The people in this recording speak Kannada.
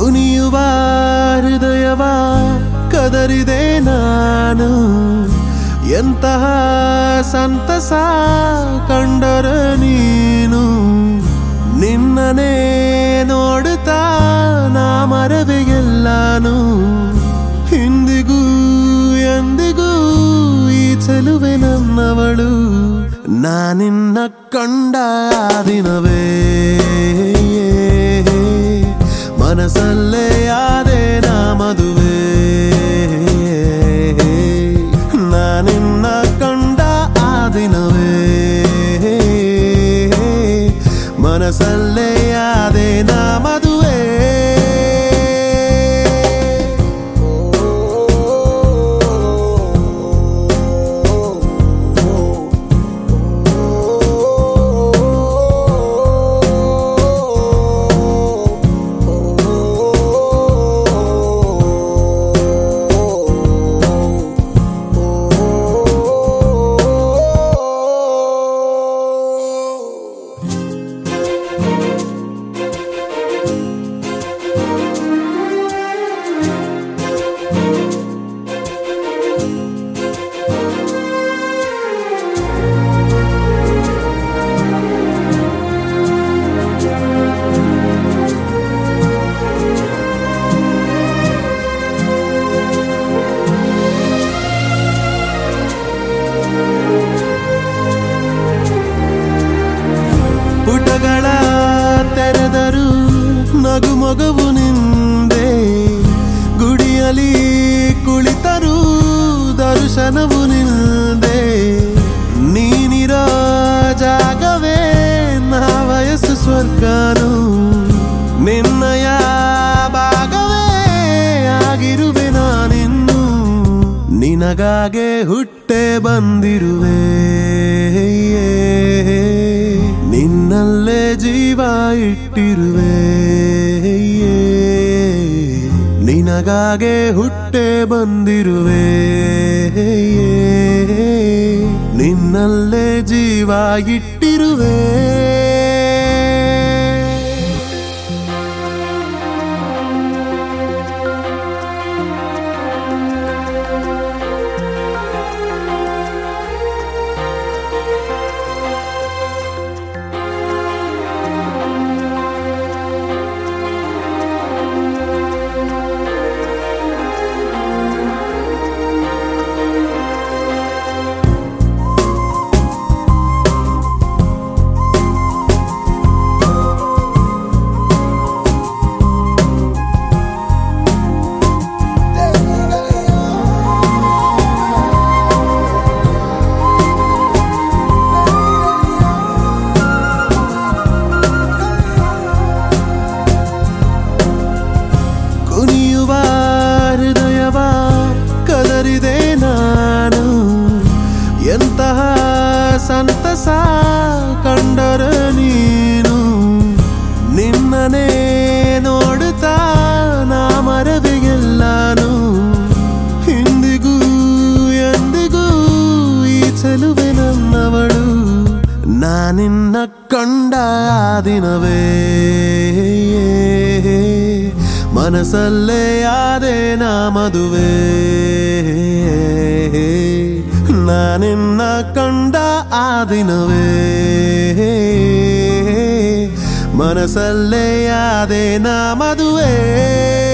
ಕುಣಿಯುವ ಹೃದಯವ ಕದರಿದೆ ನಾನು ಎಂತಹ ಸಂತಸ ಕಂಡರ ನೀನು ನಿನ್ನನೇ ನೋಡುತ್ತಾ ನಾ ಮರವೆ ಎಲ್ಲಾನು ಹಿಂದಿಗೂ ಎಂದಿಗೂ ಈ ಚೆಲುವೆ ನನ್ನವಳು ನಾನಿನ್ನ ಕಂಡ ಆ ದಿನವೇ ಮನಸ್ಸಲ್ಲೇ ಆದೆ ನಾ ಮದುವೆ ನಾನಿನ್ನ ಕಂಡ ಆ ದಿನವೇ ಮನಸ್ಸಲ್ಲೇ ಆದೆ ನಾ ಮದುವೆ ಪುಟಗಳ ತೆರೆದರು ನಗು ಮಗವು ನಿಂದೆ ಗುಡಿಯಲಿ ಕುಳಿತರು ದರ್ಶನವು ನಿಲ್ದೆ ನೀನಿರೋ ಜಾಗವೇ ನಾ ವಯಸ್ಸು ಸ್ವರ್ಗಾನು ನಿನ್ನಯ ಭಾಗವೇ ಆಗಿರುವೆ ನಾನಿನ್ನು ನಿನಗಾಗೆ ಹುಟ್ಟೆ ಬಂದಿರುವೆ ನಿನ್ನಲ್ಲೇ ಜೀವ ಇಟ್ಟಿರುವೆ ನಿನಗಾಗೆ ಹುಟ್ಟೆ ಬಂದಿರುವೆ ನಿನ್ನಲ್ಲೇ ಜೀವ ಇಟ್ಟಿರುವೆ ಕುಣಿಯುವ ಹೃದಯವ ಕದರಿದೆ ನಾನು ಎಂತಹ ಸಂತಸ ಕಂಡರ ನೀನು ನಿನ್ನನೇ ನೋಡುತ್ತಾ ನಾ ಮರವೆ ಎಲ್ಲಾನು ಹಿಂದಿಗೂ ಎಂದಿಗೂ ಈ ಚೆಲುವೆ ನನ್ನವಳು ನಾನಿನ್ನ ಕಂಡ ಆ ದಿನವೇ ಮನಸ್ಸಲ್ಲೇ ಆದೆ ನಾ ಮದುವೆ ನಾನಿನ್ನ ಕಂಡ ಆ ದಿನವೇ ಮನಸ್ಸಲ್ಲೇ ಆದೆ ನಾ ಮದುವೆ